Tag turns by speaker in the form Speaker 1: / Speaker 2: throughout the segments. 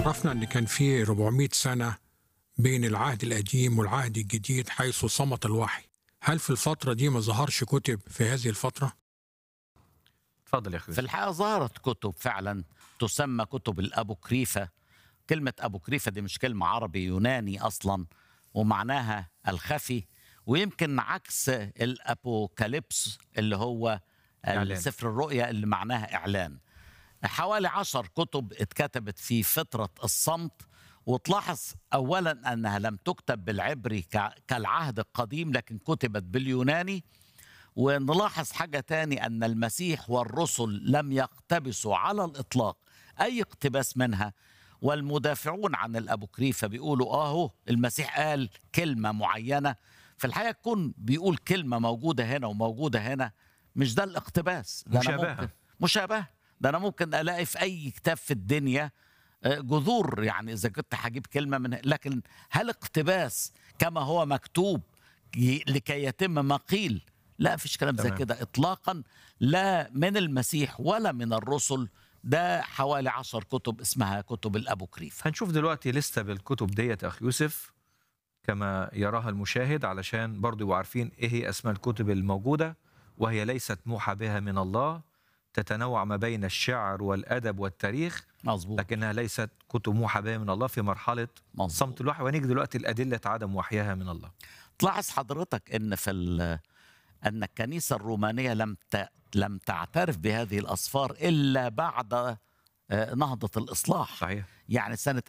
Speaker 1: عرفنا ان كان في 400 سنه بين العهد القديم والعهد الجديد حيث صمت الوحي هل في الفتره دي ما ظهرش كتب في هذه الفتره
Speaker 2: اتفضل يا اخوي
Speaker 3: في الحقيقة ظهرت كتب فعلا تسمى كتب الأبوكريفة كلمة أبوكريفة دي مش كلمة عربي يوناني أصلا ومعناها الخفي ويمكن عكس الأبوكاليبس اللي هو
Speaker 2: إعلان.
Speaker 3: سفر الرؤيا اللي معناها إعلان حوالي عشر كتب اتكتبت في فترة الصمت وتلاحظ أولا أنها لم تكتب بالعبري ك- كالعهد القديم لكن كتبت باليوناني ونلاحظ حاجة تاني أن المسيح والرسل لم يقتبسوا على الإطلاق أي اقتباس منها والمدافعون عن الأبوكريفة بيقولوا آهو المسيح قال كلمة معينة في الحقيقة يكون بيقول كلمة موجودة هنا وموجودة هنا مش ده الاقتباس ده أنا
Speaker 2: مشابهة.
Speaker 3: ممكن مشابه ده أنا ممكن ألاقي في أي كتاب في الدنيا آه، جذور يعني إذا كنت هجيب كلمة من لكن هل اقتباس كما هو مكتوب ي- لكي يتم ما قيل لا فيش كلام زي
Speaker 2: تمام.
Speaker 3: كده اطلاقا لا من المسيح ولا من الرسل ده حوالي عشر كتب اسمها كتب الابوكريف
Speaker 2: هنشوف دلوقتي لسه بالكتب ديت يا اخ يوسف كما يراها المشاهد علشان برضو يبقوا عارفين ايه هي اسماء الكتب الموجوده وهي ليست موحى بها من الله تتنوع ما بين الشعر والادب والتاريخ
Speaker 3: مظبوط
Speaker 2: لكنها ليست كتب موحى بها من الله في مرحله
Speaker 3: مظبوط
Speaker 2: صمت الوحي ونيجي دلوقتي لادله عدم وحيها من الله
Speaker 3: تلاحظ حضرتك ان في ال- ان الكنيسه الرومانيه لم ت... لم تعترف بهذه الاسفار الا بعد آه، نهضه الاصلاح
Speaker 2: صحيح
Speaker 3: يعني سنة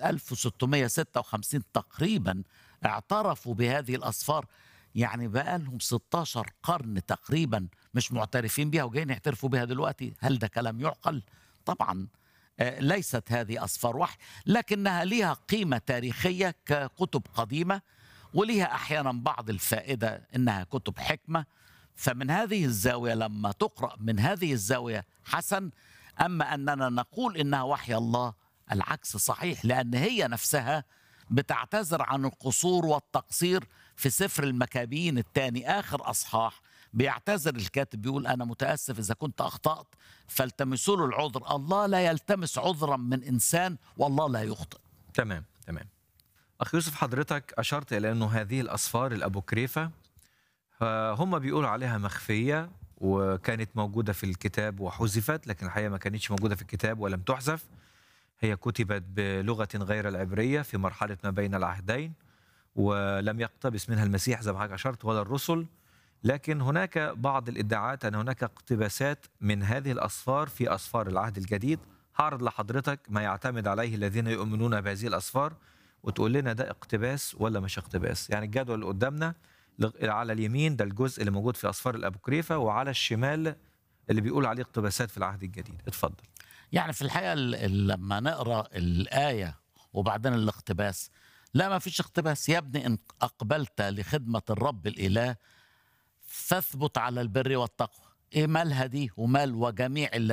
Speaker 3: 1656 تقريبا اعترفوا بهذه الأسفار يعني بقى لهم 16 قرن تقريبا مش معترفين بها وجايين يعترفوا بها دلوقتي هل ده كلام يعقل؟ طبعا آه، ليست هذه أسفار وحي لكنها لها قيمة تاريخية ككتب قديمة ولها أحيانا بعض الفائدة إنها كتب حكمة فمن هذه الزاوية لما تقرأ من هذه الزاوية حسن أما أننا نقول إنها وحي الله العكس صحيح لأن هي نفسها بتعتذر عن القصور والتقصير في سفر المكابين الثاني آخر أصحاح بيعتذر الكاتب بيقول أنا متأسف إذا كنت أخطأت فالتمسوا له العذر الله لا يلتمس عذرا من إنسان والله لا يخطئ
Speaker 2: تمام تمام اخ يوسف حضرتك اشرت الى انه هذه الاسفار الابوكريفه آه، هم بيقولوا عليها مخفيه وكانت موجوده في الكتاب وحذفت لكن الحقيقه ما كانتش موجوده في الكتاب ولم تحذف هي كتبت بلغه غير العبريه في مرحله ما بين العهدين ولم يقتبس منها المسيح زي ما حضرتك اشرت ولا الرسل لكن هناك بعض الادعاءات ان هناك اقتباسات من هذه الاسفار في اسفار العهد الجديد هعرض لحضرتك ما يعتمد عليه الذين يؤمنون بهذه الاسفار وتقول لنا ده اقتباس ولا مش اقتباس يعني الجدول اللي قدامنا لغ- على اليمين ده الجزء اللي موجود في اسفار الابوكريفه وعلى الشمال اللي بيقول عليه اقتباسات في العهد الجديد اتفضل
Speaker 3: يعني في الحقيقة ال- ال- لما نقرأ الآية وبعدين الاقتباس لا ما فيش اقتباس يا ابني إن أقبلت لخدمة الرب الإله فاثبت على البر والتقوى إيه مالها دي ومال وجميع